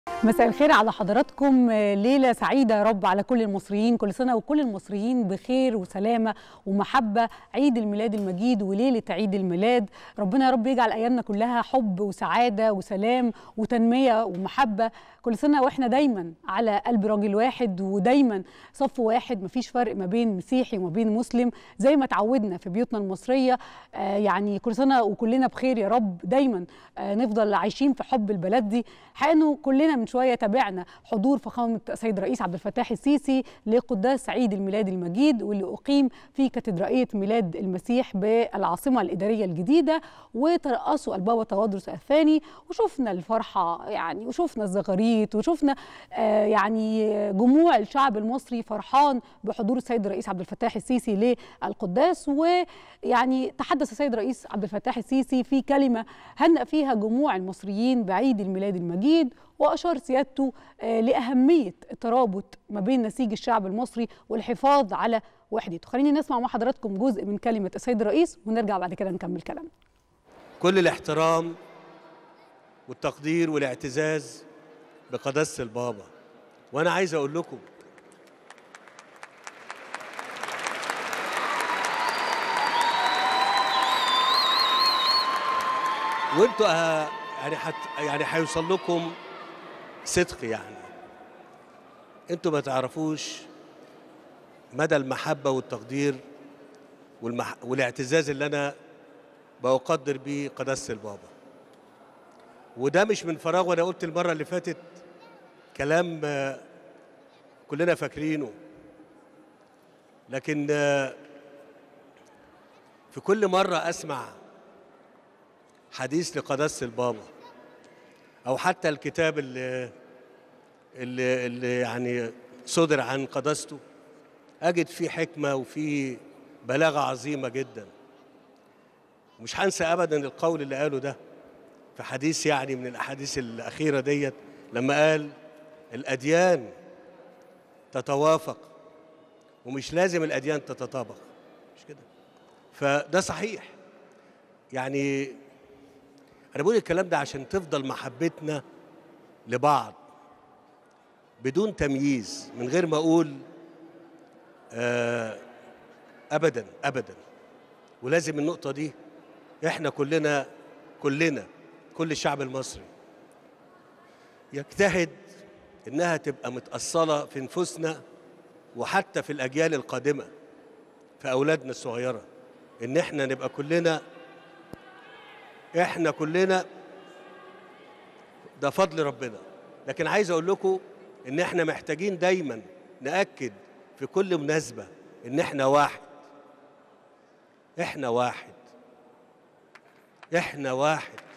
مساء الخير على حضراتكم ليلة سعيدة يا رب على كل المصريين كل سنة وكل المصريين بخير وسلامة ومحبة عيد الميلاد المجيد وليلة عيد الميلاد ربنا يا رب يجعل أيامنا كلها حب وسعادة وسلام وتنمية ومحبة كل سنة وإحنا دايما على قلب راجل واحد ودايما صف واحد مفيش فرق ما بين مسيحي وما بين مسلم زي ما تعودنا في بيوتنا المصرية آه يعني كل سنة وكلنا بخير يا رب دايما آه نفضل عايشين في حب البلد دي حقيقة كلنا من شويه تابعنا حضور فخامه السيد الرئيس عبد الفتاح السيسي لقداس عيد الميلاد المجيد واللي اقيم في كاتدرائيه ميلاد المسيح بالعاصمه الاداريه الجديده وترأسوا البابا تواضرس الثاني وشفنا الفرحه يعني وشفنا الزغاريت وشفنا آه يعني جموع الشعب المصري فرحان بحضور السيد الرئيس عبد الفتاح السيسي للقداس ويعني تحدث السيد الرئيس عبد الفتاح السيسي في كلمه هنأ فيها جموع المصريين بعيد الميلاد المجيد واشار سيادته لاهميه الترابط ما بين نسيج الشعب المصري والحفاظ على وحدته خليني نسمع مع حضراتكم جزء من كلمه السيد الرئيس ونرجع بعد كده نكمل كلامنا كل الاحترام والتقدير والاعتزاز بقداسه البابا وانا عايز اقول لكم وانتوا يعني حت يعني هيوصل لكم صدق يعني انتوا ما تعرفوش مدى المحبة والتقدير والمح... والاعتزاز اللي انا بقدر بيه قداسة البابا وده مش من فراغ وانا قلت المرة اللي فاتت كلام كلنا فاكرينه لكن في كل مرة اسمع حديث لقداسة البابا او حتى الكتاب اللي اللي, اللي يعني صدر عن قداسته اجد فيه حكمه وفيه بلاغه عظيمه جدا مش هنسى ابدا القول اللي قاله ده في حديث يعني من الاحاديث الاخيره ديت لما قال الاديان تتوافق ومش لازم الاديان تتطابق مش كده فده صحيح يعني انا بقول الكلام ده عشان تفضل محبتنا لبعض بدون تمييز من غير ما اقول آه ابدا ابدا ولازم النقطه دي احنا كلنا كلنا كل الشعب المصري يجتهد انها تبقى متاصله في نفوسنا وحتى في الاجيال القادمه في اولادنا الصغيره ان احنا نبقى كلنا احنا كلنا ده فضل ربنا لكن عايز اقول لكم ان احنا محتاجين دايما ناكد في كل مناسبه ان احنا واحد احنا واحد احنا واحد